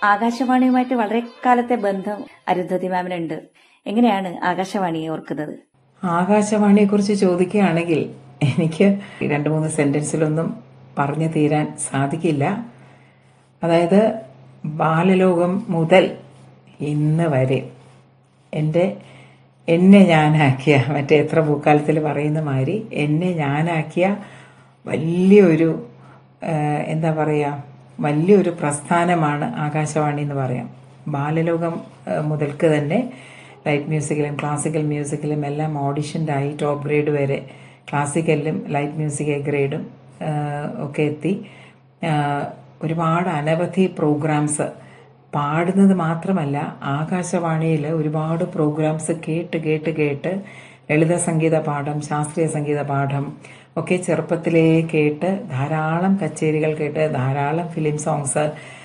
ആകാശവാണിയുമായിട്ട് വളരെ കാലത്തെ ബന്ധം അരുന്ധതി മാമിനുണ്ട് എങ്ങനെയാണ് ആകാശവാണിയെ ഓർക്കുന്നത് ആകാശവാണിയെ കുറിച്ച് ചോദിക്കുകയാണെങ്കിൽ എനിക്ക് രണ്ട് മൂന്ന് സെന്റൻസിലൊന്നും പറഞ്ഞു തീരാൻ സാധിക്കില്ല അതായത് ബാലലോകം മുതൽ ഇന്ന് വരെ എൻ്റെ എന്നെ ഞാനാക്കിയ മറ്റേ എത്ര പൂക്കാലത്തിൽ പറയുന്ന മാതിരി എന്നെ ഞാനാക്കിയ വലിയൊരു ആ, എന്താ പറയുക വലിയൊരു പ്രസ്ഥാനമാണ് ആകാശവാണി എന്ന് പറയാം ബാലലോകം ആ, മുതൽക്ക് തന്നെ ലൈറ്റ് മ്യൂസിക്കിലും ക്ലാസിക്കൽ മ്യൂസിക്കിലും എല്ലാം ഓഡിഷൻ്റായി ടോപ്പ് ഗ്രേഡ് വരെ ക്ലാസിക്കലിലും ലൈറ്റ് മ്യൂസിക് എ ഗ്രേഡും ആ, ഒക്കെ എത്തി ആ, ഒരുപാട് അനവധി പ്രോഗ്രാംസ് പാടുന്നത് മാത്രമല്ല ആകാശവാണിയിൽ ഒരുപാട് പ്രോഗ്രാംസ് കേട്ട് കേട്ട് കേട്ട് ലളിത സംഗീത പാഠം ശാസ്ത്രീയ സംഗീത പാഠം ഒക്കെ ചെറുപ്പത്തിലേ കേട്ട് ധാരാളം കച്ചേരികൾ കേട്ട് ധാരാളം ഫിലിം സോങ്സ്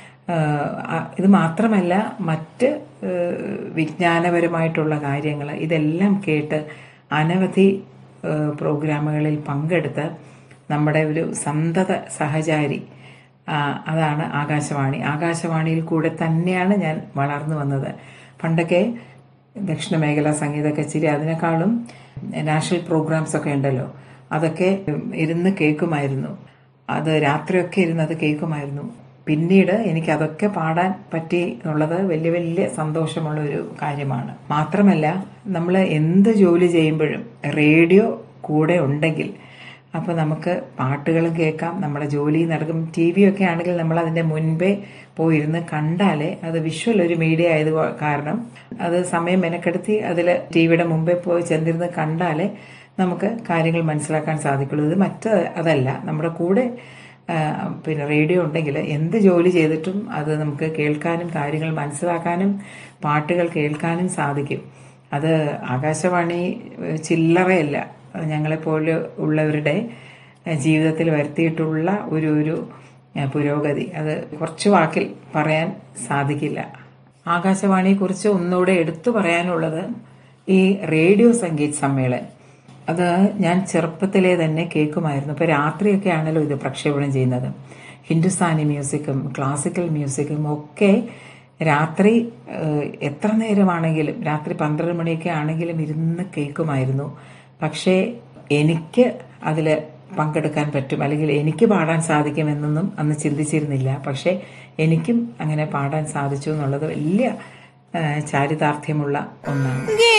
ഇത് മാത്രമല്ല മറ്റ് ഏഹ്, വിജ്ഞാനപരമായിട്ടുള്ള കാര്യങ്ങൾ ഇതെല്ലാം കേട്ട് അനവധി ഏഹ്, പ്രോഗ്രാമുകളിൽ പങ്കെടുത്ത് നമ്മുടെ ഒരു സന്തത സഹചാരി ആ, അതാണ് ആകാശവാണി ആകാശവാണിയിൽ കൂടെ തന്നെയാണ് ഞാൻ വളർന്നു വന്നത് പണ്ടൊക്കെ ദക്ഷിണ മേഖല സംഗീത കച്ചേരി അതിനേക്കാളും നാഷണൽ പ്രോഗ്രാംസ് ഒക്കെ ഉണ്ടല്ലോ അതൊക്കെ ഇരുന്ന് കേൾക്കുമായിരുന്നു അത് രാത്രിയൊക്കെ ഇരുന്ന് അത് കേൾക്കുമായിരുന്നു പിന്നീട് എനിക്ക് അതൊക്കെ പാടാൻ പറ്റി എന്നുള്ളത് വലിയ വലിയ സന്തോഷമുള്ള ഒരു കാര്യമാണ് മാത്രമല്ല നമ്മൾ എന്ത് ജോലി ചെയ്യുമ്പോഴും റേഡിയോ കൂടെ ഉണ്ടെങ്കിൽ അപ്പോൾ നമുക്ക് പാട്ടുകളും കേൾക്കാം നമ്മുടെ ജോലി നടക്കും ടി വി ഒക്കെ ആണെങ്കിൽ നമ്മൾ അതിന്റെ മുൻപേ പോയിരുന്ന് കണ്ടാലേ അത് വിഷ്വൽ ഒരു മീഡിയ ആയത് കൊ- കാരണം അത് സമയം മെനക്കെടുത്തി അതിൽ ടി വിയുടെ മുമ്പേ പോയി ചെന്നിരുന്ന് കണ്ടാലേ നമുക്ക് കാര്യങ്ങൾ മനസ്സിലാക്കാൻ സാധിക്കുള്ളൂ ഇത് മറ്റ് അതല്ല നമ്മുടെ കൂടെ ആ, പിന്നെ റേഡിയോ ഉണ്ടെങ്കിൽ എന്ത് ജോലി ചെയ്തിട്ടും അത് നമുക്ക് കേൾക്കാനും കാര്യങ്ങൾ മനസ്സിലാക്കാനും പാട്ടുകൾ കേൾക്കാനും സാധിക്കും അത് ആകാശവാണി ഏഹ്, ചില്ലറയല്ല ഞങ്ങളെപ്പോലെ ഉള്ളവരുടെ ഏഹ്, ജീവിതത്തിൽ വരുത്തിയിട്ടുള്ള ഒരു ഒരു ഏഹ്, പുരോഗതി അത് കുറച്ച് വാക്കിൽ പറയാൻ സാധിക്കില്ല ആകാശവാണിയെക്കുറിച്ച് ഒന്നുകൂടെ എടുത്തു പറയാനുള്ളത് ഈ റേഡിയോ സംഗീത് സമ്മേളൻ അത് ഞാൻ ചെറുപ്പത്തിലേ തന്നെ കേൾക്കുമായിരുന്നു ഇപ്പൊ രാത്രിയൊക്കെ ആണല്ലോ ഇത് പ്രക്ഷേപണം ചെയ്യുന്നത് ഹിന്ദുസ്ഥാനി മ്യൂസിക്കും ക്ലാസിക്കൽ മ്യൂസിക്കും ഒക്കെ രാത്രി ഏഹ്, എത്ര നേരമാണെങ്കിലും രാത്രി പന്ത്രണ്ട് മണിയൊക്കെ ആണെങ്കിലും ഇരുന്ന് കേൾക്കുമായിരുന്നു പക്ഷേ എനിക്ക് അതിൽ പങ്കെടുക്കാൻ പറ്റും അല്ലെങ്കിൽ എനിക്ക് പാടാൻ സാധിക്കുമെന്നൊന്നും അന്ന് ചിന്തിച്ചിരുന്നില്ല പക്ഷേ എനിക്കും അങ്ങനെ പാടാൻ സാധിച്ചു എന്നുള്ളത് വലിയ ഏഹ്, ചാരിതാർത്ഥ്യമുള്ള ഒന്നാണ്